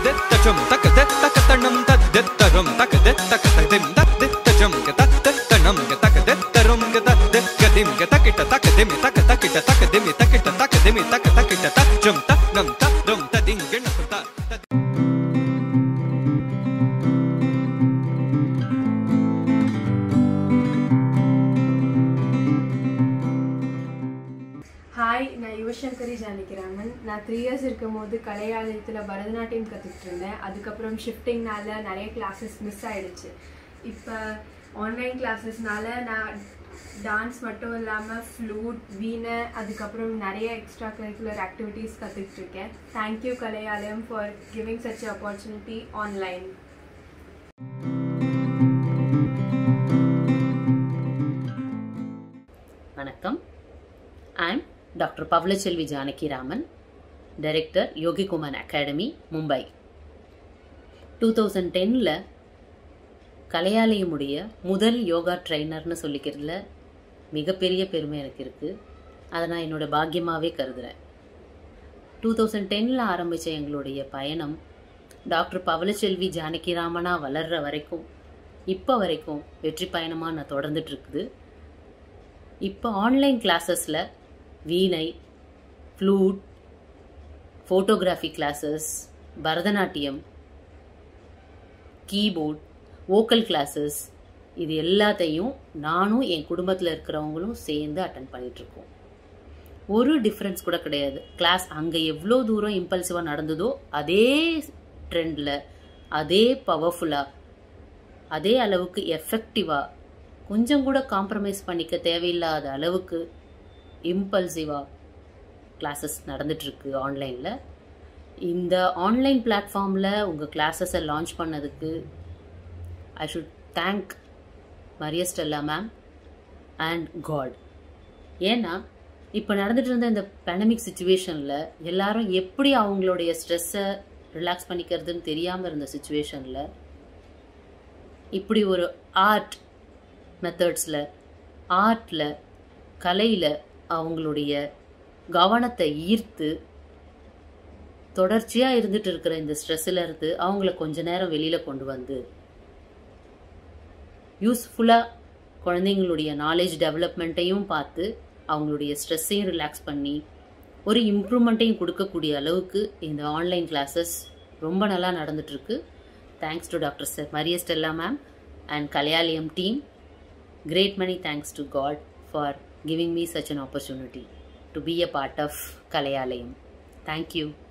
தத்தஜம் தக்கத தக்கதனம் தத்தரும் தக்கத தக்கதம் தத்தஜம் தத்தனம் தக்கத தரும் கதிம் தக்கிட்ட தக்கதிமி தக்க தக்கிட்ட தக்கதிமி தக்கிட்ட தக்கதிமி தக்க தக்கிட்ட தஜம் தனம் தரும் ததிங்கன தத ஹாய் நான் யுவசங்கரி ஜானகிராமன் நான் த்ரீ இயர்ஸ் இருக்கும்போது கலையாலயத்தில் பரதநாட்டியம் கற்றுக்கிட்டு இருந்தேன் அதுக்கப்புறம் ஷிஃப்டிங்னால நிறைய கிளாஸஸ் மிஸ் ஆயிடுச்சு இப்போ ஆன்லைன் கிளாஸஸ்னால நான் டான்ஸ் மட்டும் இல்லாமல் ஃப்ளூட் வீணை அதுக்கப்புறம் நிறைய எக்ஸ்ட்ரா கரிக்குலர் ஆக்டிவிட்டீஸ் கற்றுக்கிட்டு இருக்கேன் thank you Kalaiyalayam for giving such opportunity online வணக்கம் I'm doctor Pavalaselvi Janakiraman director Yogikumar academy Mumbai two thousand டென்னில் கலையாலயமுடைய முதல் யோகா ட்ரைனர்னு சொல்லிக்கிறதுல மிகப்பெரிய பெருமை எனக்கு இருக்குது அதை நான் என்னோட பாக்கியமாகவே கருதுகிறேன் டூ தௌசண்ட் டென்னில் ஆரம்பித்த எங்களுடைய பயணம் டாக்டர் பவளச்செல்வி ஜானகிராமனா வளர்கிற வரைக்கும் இப்போ வரைக்கும் வெற்றி பயணமாக நான் தொடர்ந்துட்டு இருக்குது இப்போ ஆன்லைன் கிளாஸஸில் veena flute photography classes Bharatanatyam keyboard vocal classes இது எல்லாத்தையும் நானும் என் குடும்பத்தில் இருக்கிறவங்களும் சேர்ந்து அட்டன் பண்ணிகிட்ருக்கோம் ஒரு டிஃப்ரென்ஸ் கூட கிடையாது கிளாஸ் அங்கே எவ்வளோ தூரம் இம்பல்சிவாக நடந்ததோ அதே ட்ரெண்டில் அதே பவர்ஃபுல்லாக அதே அளவுக்கு எஃபெக்டிவாக கொஞ்சம் கூட காம்ப்ரமைஸ் பண்ணிக்க தேவையில்லாத அளவுக்கு இம்பல்சிவாக கிளாஸஸ் நடந்துட்டுருக்கு ஆன்லைனில் இந்த ஆன்லைன் பிளாட்ஃபார்மில் உங்கள் கிளாஸஸை லான்ச் பண்ணதுக்கு I should thank Mariastella ma'am and God ஏன்னா இப்போ நடந்துட்டு இருந்த இந்த பேண்டமிக் சுச்சுவேஷனில் எல்லாரும் எப்படி அவங்களுடைய ஸ்ட்ரெஸ்ஸை ரிலாக்ஸ் பண்ணிக்கிறதுன்னு தெரியாமல் இருந்த சுச்சுவேஷனில் இப்படி ஒரு ஆர்ட் மெத்தட்ஸில் ஆர்ட்டில் கலையில் அவங்களுடைய கவனத்தை ஈர்த்து தொடர்ச்சியாக இருந்துட்டு இருக்கிற இந்த ஸ்ட்ரெஸ்ஸில் இருந்து அவங்கள கொஞ்ச நேரம் வெளியில் கொண்டு வந்து யூஸ்ஃபுல்லாக குழந்தைங்களுடைய நாலேஜ் டெவலப்மெண்ட்டையும் பார்த்து அவங்களுடைய ஸ்ட்ரெஸ்ஸையும் ரிலாக்ஸ் பண்ணி ஒரு இம்ப்ரூவ்மெண்ட்டையும் கொடுக்கக்கூடிய அளவுக்கு இந்த ஆன்லைன் கிளாஸஸ் ரொம்ப நல்லா நடந்துட்டுருக்கு thanks to doctor sir Maria Stella ma'am and Kalaiyalayam team great many thanks to God for giving me such an opportunity to be a part of Kalayalayam. Thank you.